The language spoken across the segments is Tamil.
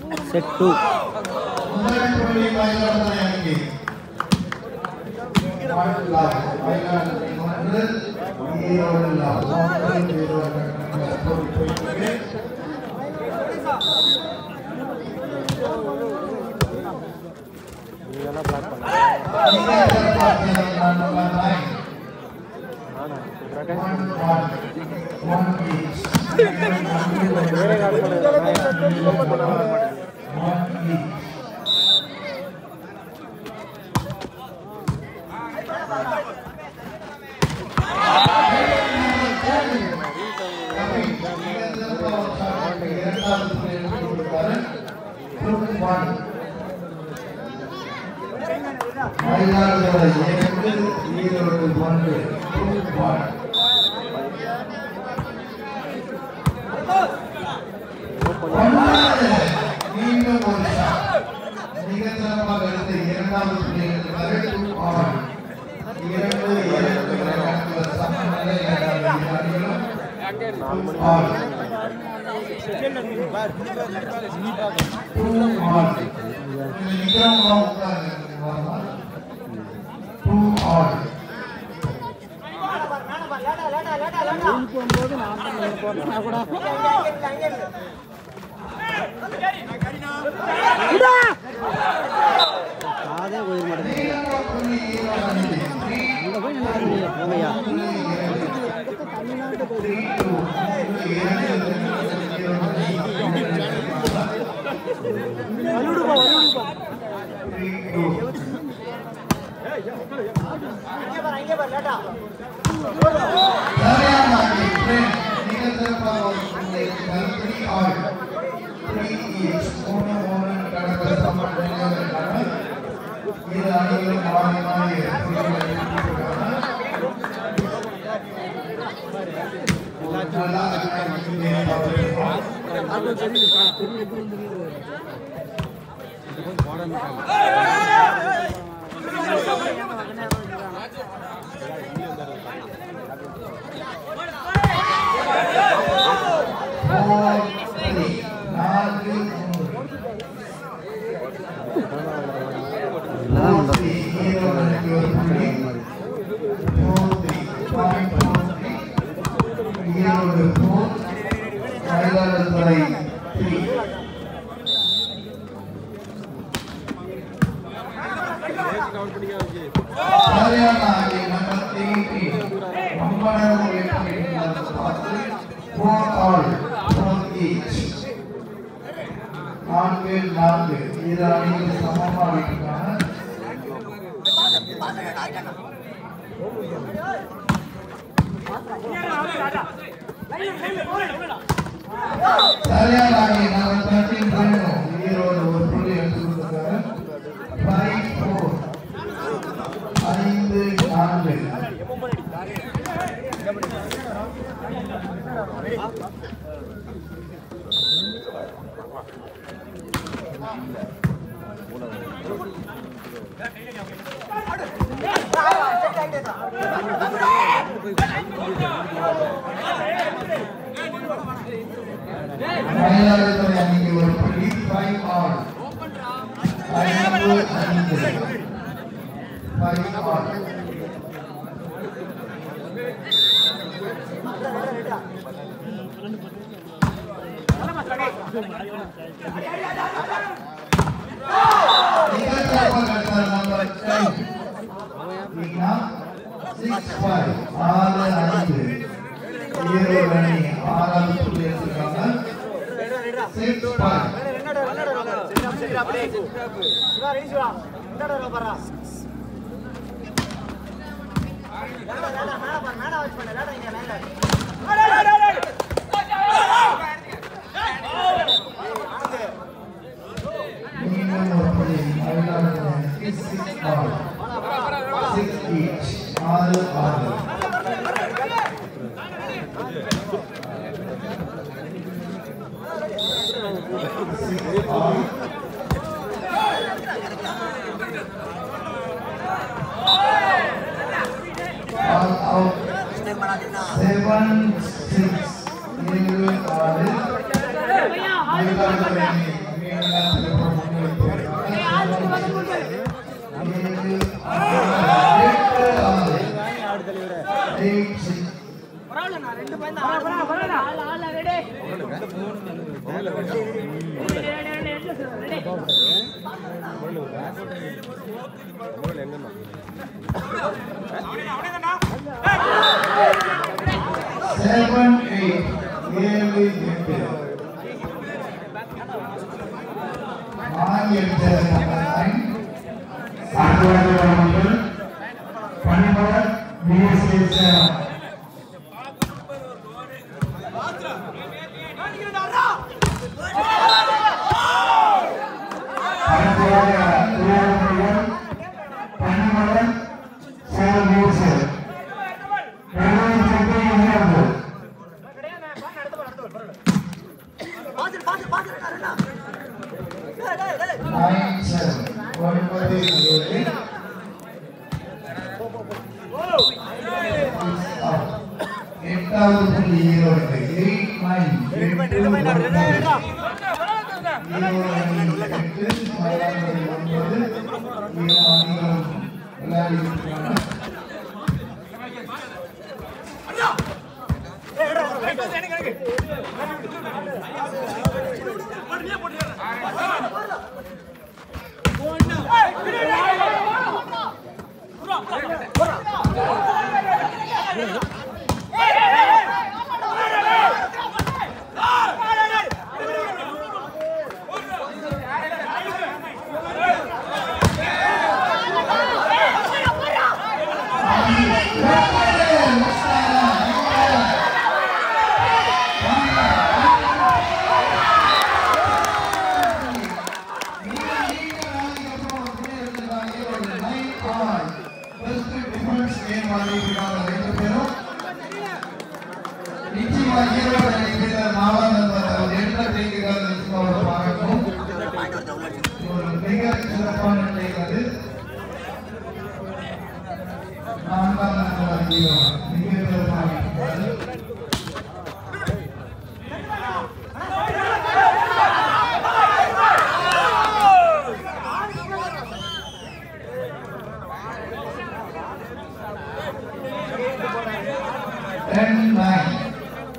செட் டூ முதல் புள்ளி மயிலாடுதுறை அணிக்கு One love. மயிலாடுதுறை ஒன்று, ஈரோடு love. ஒன்று, ஈரோடு love. போட்டி போயிட்டு இருக்கு. இதெல்லாம் பிளாக் பண்ண நீங்கள் எதிர்பார்த்ததை நான் நம்புகிறேன். ஆனா One, one. One each. வேற கால் One each. மயிலாடுதுறை இரண்டு ஈரோடு ஒன்று ஒன் ஒன்பது. மீண்டும் ஒரு shot. மிகச் சிறப்பாக இருந்த இரண்டாவது புள்ளியில் வரை two all. இரண்டு இரண்டு விளையாட்டுகள் சமநிலை இரண்டாவது அணிகளும் two all. Two all. இந்த நிக்கிறவங்க உட்காருங்க. வரமா? Two all. போகும்போது நான் போறேன் கூட காதே போயிட மாட்டேங்குது மீண்டும் ஒரு புள்ளி ஈரோடு அணிக்கு. Three அங்கே போய் நின்று போங்கய்யா இது அணிகளும் மாறி மாறி நான்கு மூன்று எல்லாம் Four, three, hero அணிக்கு ஒரு புள்ளி. Four, three, point four, three. Erode four, Mayiladuthurai three. சரியான ஆடி நம்பர் 18. ஒன்பதாம் வெற்றி நம்பர் பத்து. Four all, four each. நான்கு நான்கு இரு அணிகள் சமமாக இருக்காங்க சரியான ஆடி நம்பர் தேர்ட்டீன் வேணும் ஈரோடு ஒரு புள்ளி எடுத்து கொடுத்துருக்காரு ஃபைவ் ஃபோர் ஐந்து நான்கு மயிலாடுதுறை அணிக்கு ஒரு புள்ளி ஃபைவ் ஆல் ஐந்து ஐந்து five all number ten six five ஆறு ஐந்து ஈரோடு அணி ஆறாவது புள்ளி எடுத்துருக்காங்க சிக்ஸ் ஃபைவ் மீண்டும் ஒரு புள்ளி மயிலாடுதுறை அணிக்கு சிக்ஸ் ஆல் சிக்ஸ் ஈச் ஆறு ஆறு Six all. All out. Seven, six. ஏழு, ஆறு. மயிலாடுதுறை அணி மீண்டும் செவன் எயிட் ஏழு எட்டு ஆங்கில சார்ந்தவர்கள் பணிபவர் பிஎஸ்ஏ சேவன் பரப்புவாக உயர்வுகள் பணிபவர் சேவன் பிஎஸ்ஏ எழுபது செட்டு உயர்வு nine seven ஒன்பது ஏழு எட்டாவது புள்ளி ஈரோடு எயிட் நைன் எட்டு ஒன்பது ஈரோடு எட்டு மயிலாடுதுறை ஒன்பது இரு அணிகளும் விளையாடி இருக்கிறார்கள் Ten nine.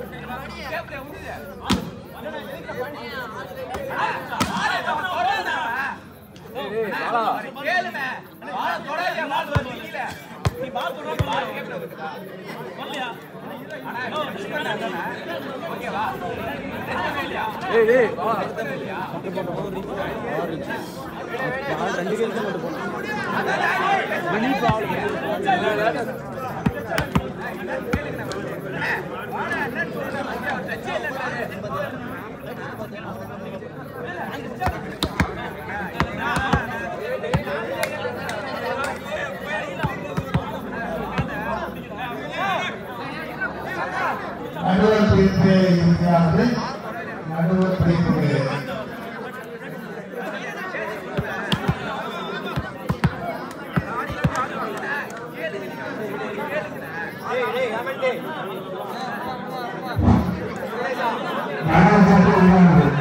ரெண்டு கேள்வி மட்டும் போனோம் நடுவர் பிரிப்பு இந்தியாவது நடுவர் பிரிப்பு நடுவர் பிரிப்பு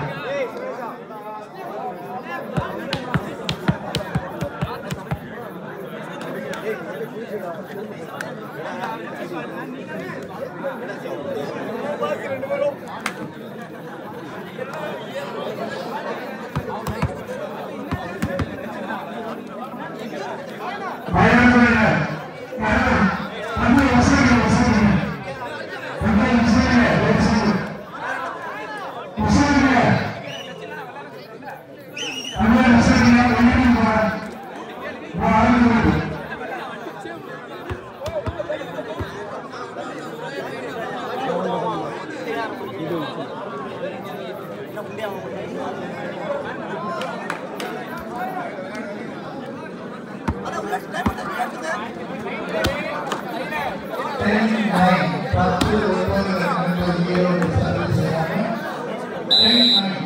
Ten nine. பத்து ஒன்பது ரெண்டு ஈரோடு சர்வீஸ் செய்றாங்க. Ten nine.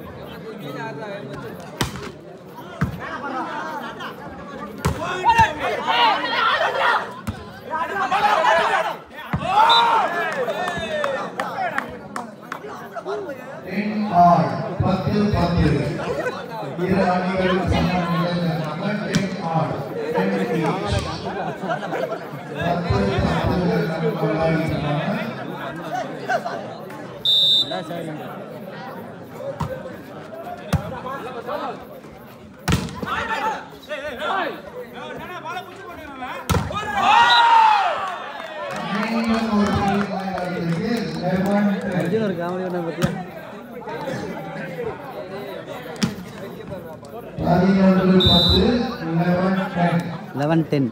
Ten all. பத்து பத்து இரு அணிகள் சமம் நிலையிலாக ten all. Ten each. பத்து பத்து கொண்டாடினாங்க மீண்டும் ஒரு புள்ளி வாயிலாகிறது. 11 10. அர்ஜுன் ஒரு காமெடி பண்ண பத்தியா பதினொன்று பத்து 11 10. லெவன் டென்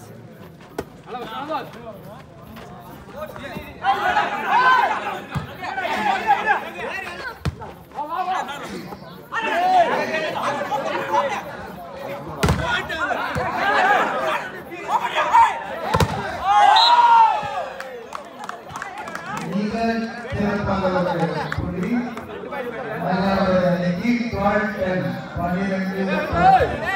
மிக சிறப்பாக ஒரு புள்ளி மயிலாடுதுறை அணிக்கு 12 10. பன்னிரண்டு பத்து.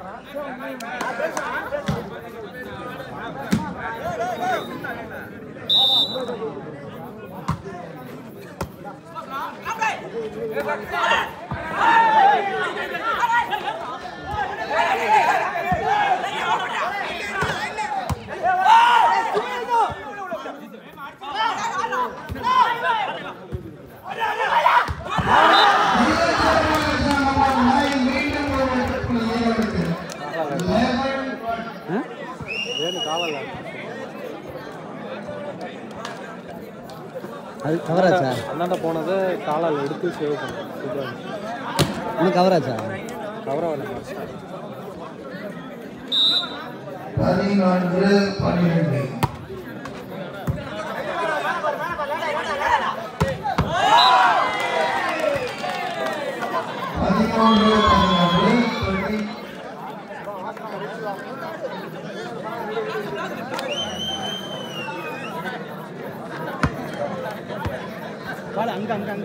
மீண்டும் ஒரு வெற்றி புள்ளி ஈரோடுக்கு. 11 12. வேணு காவல் அது கவராச்சா அண்ணாண்ட போனதை காலால் எடுத்து சேவ் பண்ணேன் சூப்பராக உனக்கு கவராச்சா கவராக பதினொன்று பன்னிரண்டு பதினொன்று பதினொன்று டுவெண்ட்டி அங்க அங்க அங்க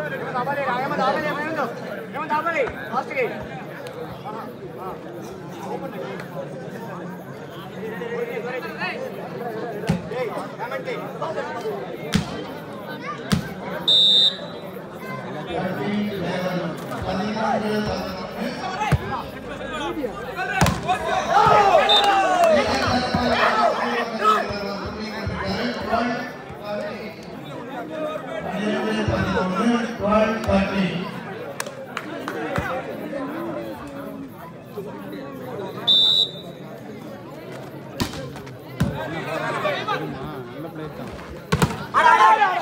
பதினொன்று பதினொன்று நல்ல பிளேயர் தான்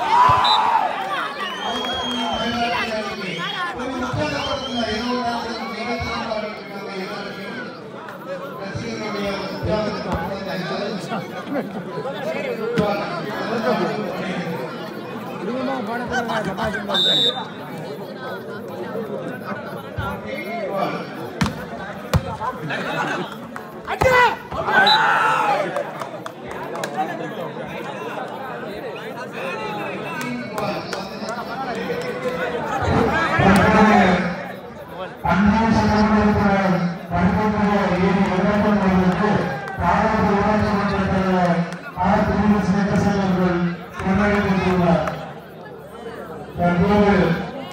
அண்ணா சட்டமன்ற பணிபுரிய ஏழு இளைஞர்களுக்கு பாராட்டு ஊராட்சி மன்றத்தில் ஆர் திருமண செயலர்கள் கொண்டாடி கொண்டுள்ளார் தற்போது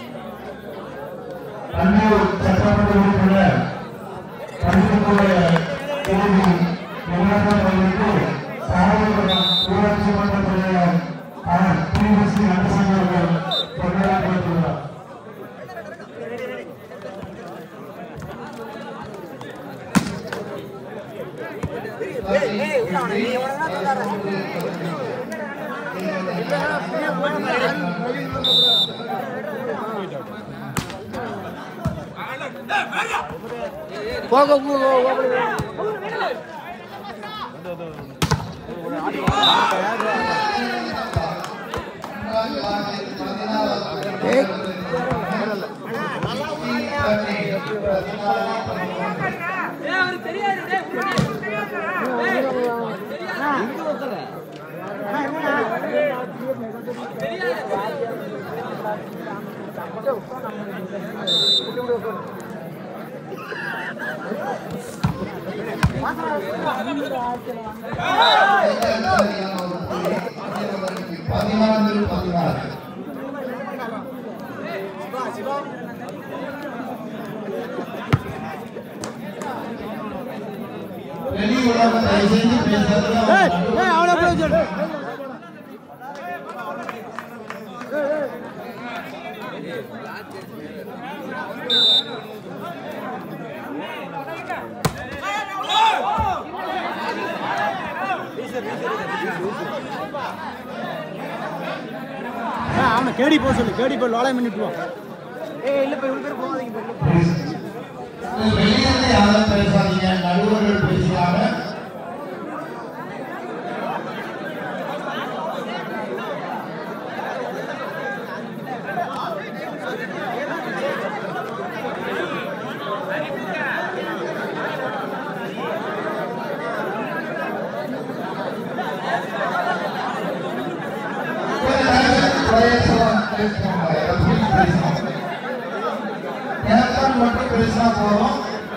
அன்னூர் சட்டமன்ற உறுப்பினர் பணிபுரிய தேதி இளைஞர்களுக்கு பாராட்டு ஊராட்சி மன்றத்தில் ஆர் திருமண நரசிம்மர்கள் கொண்டாடி கொண்டுள்ளார் போக போக பதினான்கு பதினாறு வெளி உலகம் தயவு செஞ்சு பேசுறது அவனை போய் சொல்லு கேடி போக சொல்லு கேடி போய் லோலாய் பண்ணிட்டு வா வெளியிருந்து யாரும் பேசாதீங்க நடுவர்கள் பேசுகிறாங்க மட்டும் பேசினா போதும்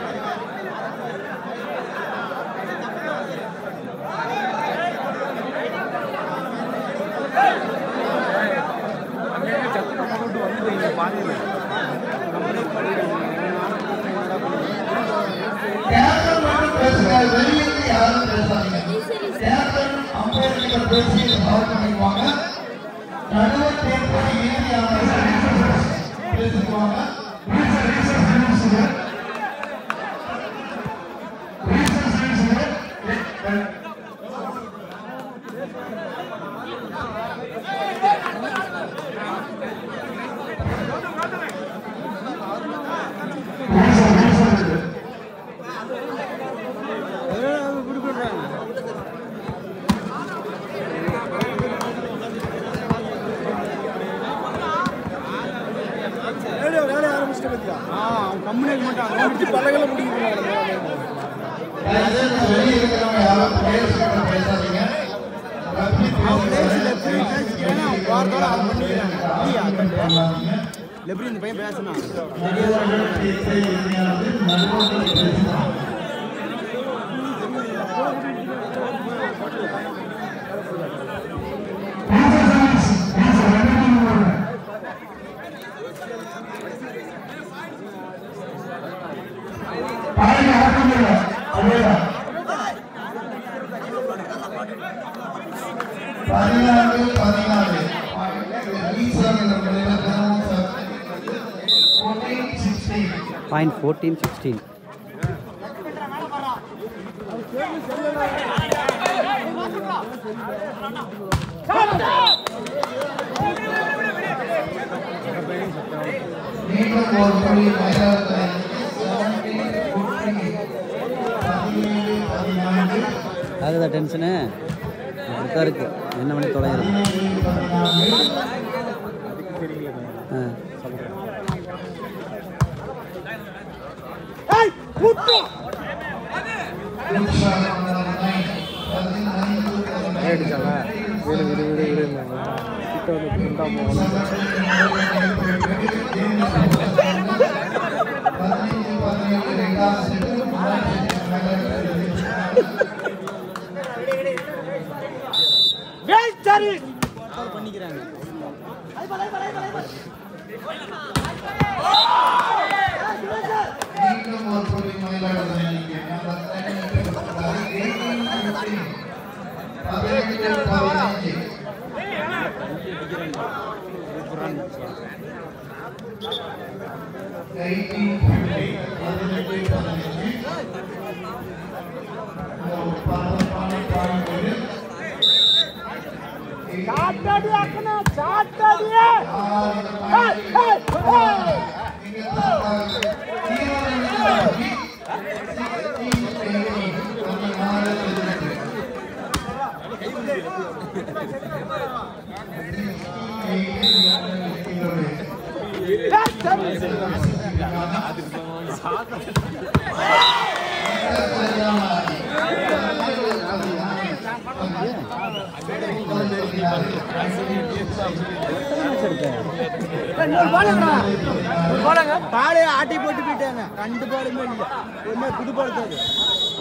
கேப்டன் மட்டும் பேசுங்க வெளியிருந்து யாரும் பேசாதீங்க கேப்டன் அம்பையர் கிட்ட பேசி சால்வ் பண்ணிக்குவாங்க நடுவர் தேர்தல் இறுதியான பேசிக்குவாங்க கம்முனே மாட்டான் பல்லகளை முடியும் வெளியே இருக்கிறவங்க யாரும் பிளேயர்ஸ் கிட்ட பேசாதீங்க ரஃபி வாரத்தோட அவன் பண்ணிக்கிறாங்க இல்லையா பேசாதீங்க எப்படி இந்த பையன் பேசினா நடுவர்கள் பேச இறுதியானது நடுவர்கள் பேசலாம் பதினாறு பதினாறு பாயிண்ட் ஃபோர்டீன் சிக்ஸ்டீன் மீண்டும் ஒரு புள்ளி மயிலாடுதுறை பதினேழு பதினான்கு ஆகுதா டென்ஷனு அப்படித்தான் இருக்கு என்ன பண்ணி தொலைகிறது பதினேழு பதினான்கு ஆ அடிச்சாங்க வீடு வீடு வீடு வீடு கிட்ட வந்து பிரிண்டா போகணும் பண்ணிக்கிறாங்க மீண்டும் ஒரு புள்ளி மயிலாடுதுறை அணிக்கு. நம்பர் 10 பதினெட்டு பதினஞ்சு எயிட்டீன் ஃபிஃப்டி பதினெட்டு பதினஞ்சு ஒரு பரபரப்பான பாயிண்ட் பாடு ஆட்டி போட்டு போயிட்டாங்க ரெண்டு பாலுமே இல்லை ஒன்றுமே புது பால் தான் அது.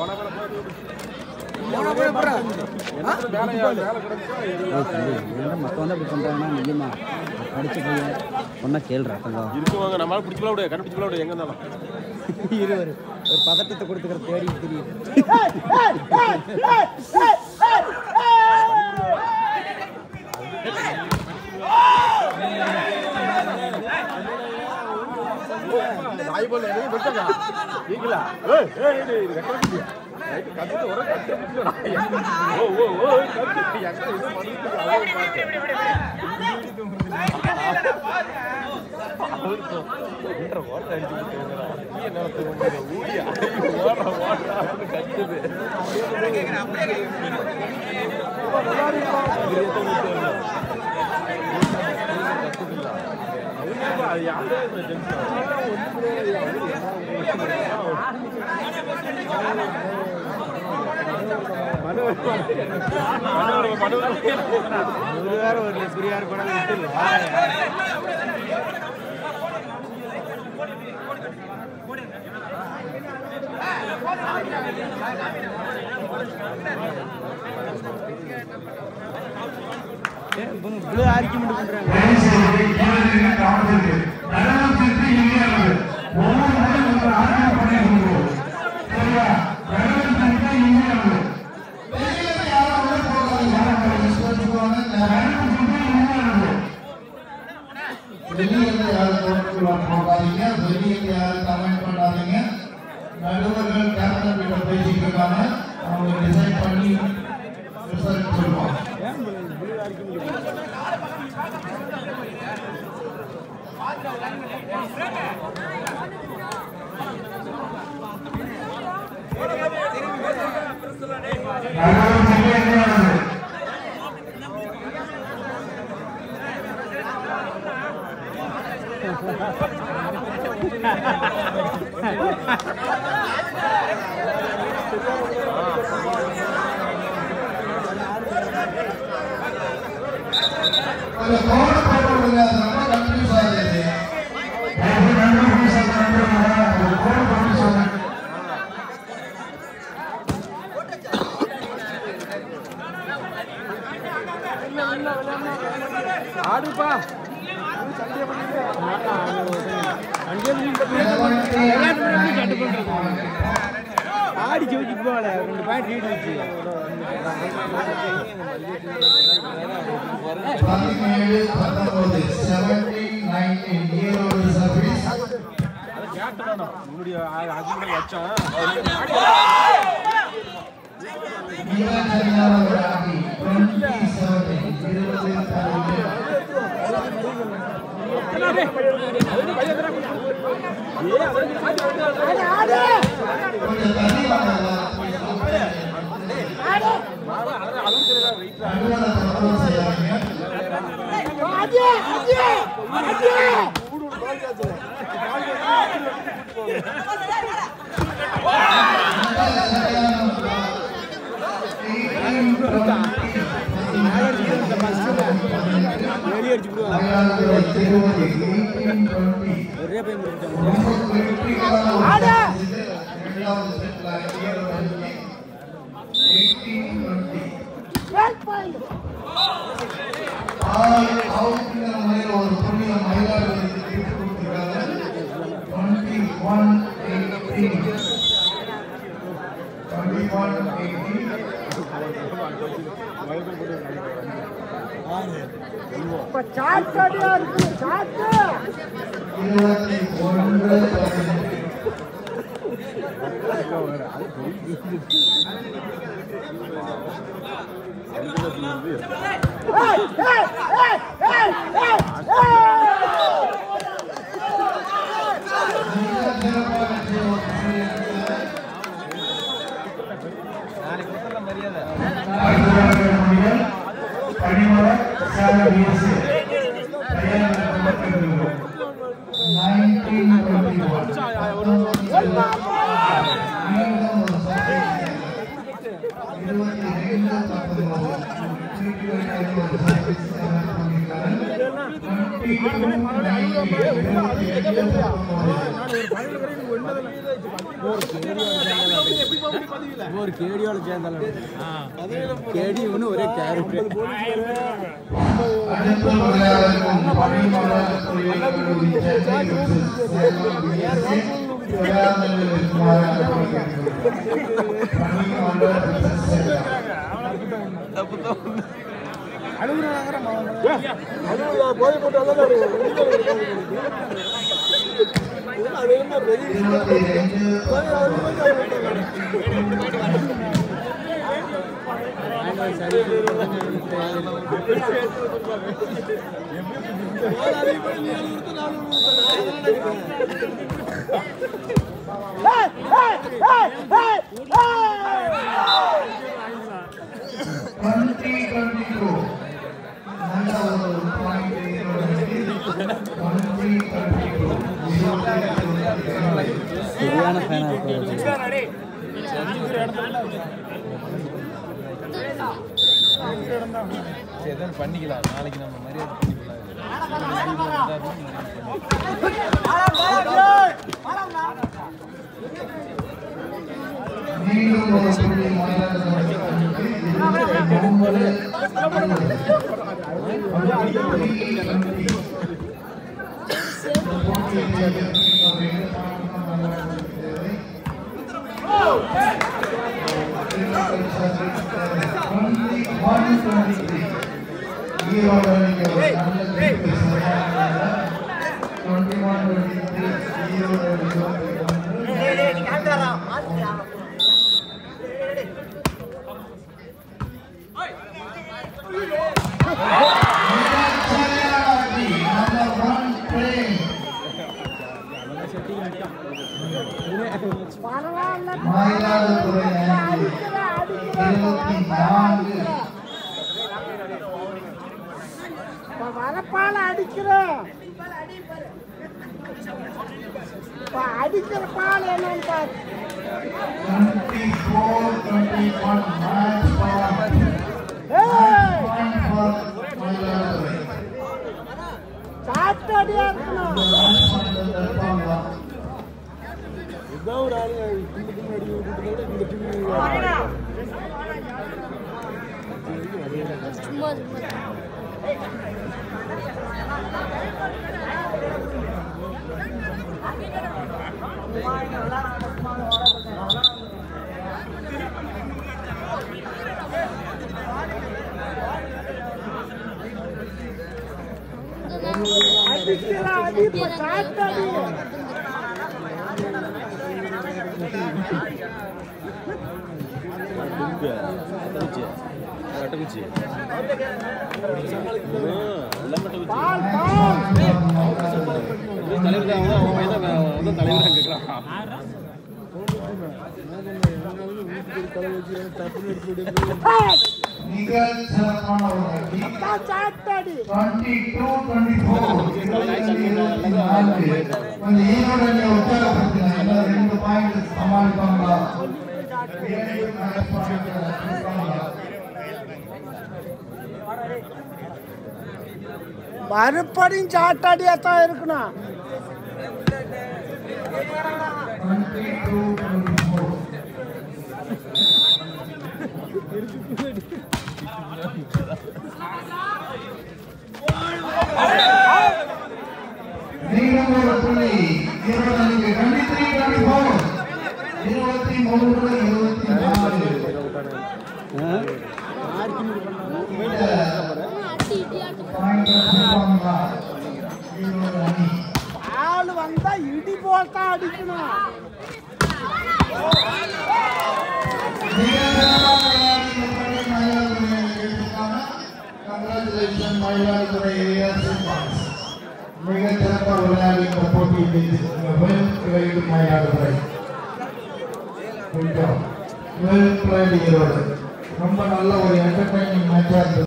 போன பால் போடுறாங்க. ஆ? புது பால். ஏய் தம்பி, என்னடா மத்தவங்க வந்து அப்படி பண்றாங்கன்னா நிஜமா படிச்ச பையன் ஒன்னா கேள்றா தங்கம் இருக்குவாங்க நம்மளால பிடிச்சி விட முடியாது கண்டுபிடிச்சி விட முடியாது எங்க இருந்தாலும் இருவர் ஒரு பதட்டத்தை கொடுத்துக்கிற தேடி தெரியும் நாய் போல எதுவும் வெட்டாங்க நீங்களா ஏய் ஏய் இது வெட்டாங்க கத்து ஒரு கத்து ஓ ஓ ஓ கத்து எங்க இது மனுஷன் அளவு பார்த்து ஒன்றரை ஓட்ட அடிச்சு விட்டுருங்கடா நீ என்ன நடத்துற ஊடி ஓடுற ஓடுறான்னு கத்துது அது யாரே இந்த டென்ஷன் வேற ஒரு பெரியார் கூட இவ்வளோ ஆர்கியூமெண்ட் பண்ணுறாங்க தயவுசெய்து கீழே காவலுக்கு நகரத்திற்கு இந்தியாவில் ஒவ்வொரு முறையும் ஒரு ஆர்டர் பண்ணி கொடுக்கிறோம் சரியா நகரத்திற்கு இந்தியாவில் வெளியில யாரும் உள்ள போகாதீங்க யாரும் விசுவாசிக்குவாங்க நகரத்திற்கு இந்தியாவில் வெளியில யாரும் தோட்டத்துக்குள்ள போகாதீங்க வெளியில யாரும் கமெண்ட் பண்ணாதீங்க நடுவர்கள் கேப்டன் கிட்ட பேசிட்டு இருக்காங்க அவங்க டிசைட் பண்ணி ரிசல்ட் சொல்லுவாங்க நகரத்திற்கு இந்தியாவில் கொஞ்சம் கோடு போட்டு விடுங்க அது ரொம்ப கன்ஃபியூஸ் ஆகுது எனக்கு கன்ஃபியூஸ் ஆகுது ஒரு கோடு போட்டு சொன்னேன் ஆடுப்பா ஆடி ஜோதிக்கு போகல ரெண்டு பாயிண்ட் ரீட் வச்சு பதினேழு பத்தொன்பது செவன்டீன் நைன்டீன் ஈரோடு சர்வீஸ் உன்னுடைய அதுல வச்சான் மிக சரியான ஒரு ஆடி டுவெண்ட்டி செவன்டீன் இருபது பதினேழு கொஞ்சம் தள்ளி வாங்க நடுவரை தப்பு செய்யாதீங்க வெளியே அடிச்சு விடுவாங்க ஒரே பையன் முடிச்சிட்டாங்க ஒரு புண்ணிய மயிலாடுதுறைக்கு தீர்ப்பு கொடுத்திருக்காங்க twenty one eighteen twenty one eighteen இருபத்தி ஒன்று பதினெட்டு மிக சிறப்பாக செய்த ஒரு புண்ணிய பணிமலர் சேர வீசு நைன்டீன் டுவெண்ட்டி இருபத்தி ரெண்டு பத்தொன்பது ஒரு கேடியோட சேர்ந்தாலும் கேடி ஒன்று ஒரே கேரக்டர் அடுத்த விளையாடுக்கும் பணிமலர் தொழில்களுடைய சென்னை versus சேலம் BSC. விளையாடுதலில் இருக்குமாறு அனுமதிக்கப்படுகிறது. பணிமலர் versus சேலம். போய் போட்டு இருபத்தி ரெண்டு டுவெண்ட்டி டுவெண்ட்டி டூ நல்ல ஒரு பாயிண்ட் டுவெண்ட்டி டுவெண்ட்டி டூ சரியான ஃபேனாக இருக்கும் பண்ணிக்கலாம் நாளைக்கு நம்ம மரியாதை பண்ணிக்கலாம் மீண்டும் ஒரு புள்ளி மயிலாடுதுறை அணிக்கு இருபத்தி ஒன்பது ஈரோடு அணிக்கு ஒரு நல்ல ஜெயிப்பு சரியான twenty one twenty three Erode அணிக்கு மயிலாடுதுறை அணிக்கு இருபத்தி நான்கு வரப்பால அடிக்கிறோம் இப்ப அடிக்கிற பால் என்னன்னு பாரு twenty four twenty one match ஏய், மயிலாடுதுறை சாப்பிட்டு அடியா இருக்கணும் மேட்ச் பண்ணுறது இருப்பாங்களா இதான் ஒரு ஆளு இந்த டீம் அடி விட்டுட்டு இந்த டீம் அடிக்கிற அடி இப்ப சாப்பிட்டு அடி பால் பால் தலைவர் தான் அவன் பையன் தான் வந்து தலைவர் கேட்குறான் மிக சிறப்பான ஒரு அடி தான் சாப்பிட்டு அடி டுவெண்ட்டி டூ டுவெண்ட்டி ஃபோர் இருபத்தி இருபத்தி நான்கு கொஞ்சம் ஈரோடு அணியை உற்சாகப்படுத்துங்க இன்னும் ரெண்டு பாயிண்ட் சமாளிப்பாங்களா இரண்டு மேட்ச் பாயிண்ட் கொடுப்பாங்களா மறுபடியும் சாப்பிட்டு அடியா தான் இருக்கணும் டுவெண்ட்டி டூ டுவெண்ட்டி ஃபோர் மீண்டும் ஒரு புள்ளி ஈரோடு அணிக்கு டுவெண்ட்டி த்ரீ டுவெண்ட்டி ஃபோர் இருபத்தி மூன்று இருபத்தி நாலு பாயிண்ட் கொடுப்பாங்களா ஈரோடு அணி பால் வந்தா இடி போல் தான் அடிக்கணும் மயிலாடுதுறை மிக சிறப்பாக விளையாடி இந்த போட்டியில் மயிலாடுதுறை வெல் பிளேட் ஈரோடு ரொம்ப நல்ல ஒரு என்டர்டைனிங் மேட்சாக இருந்தது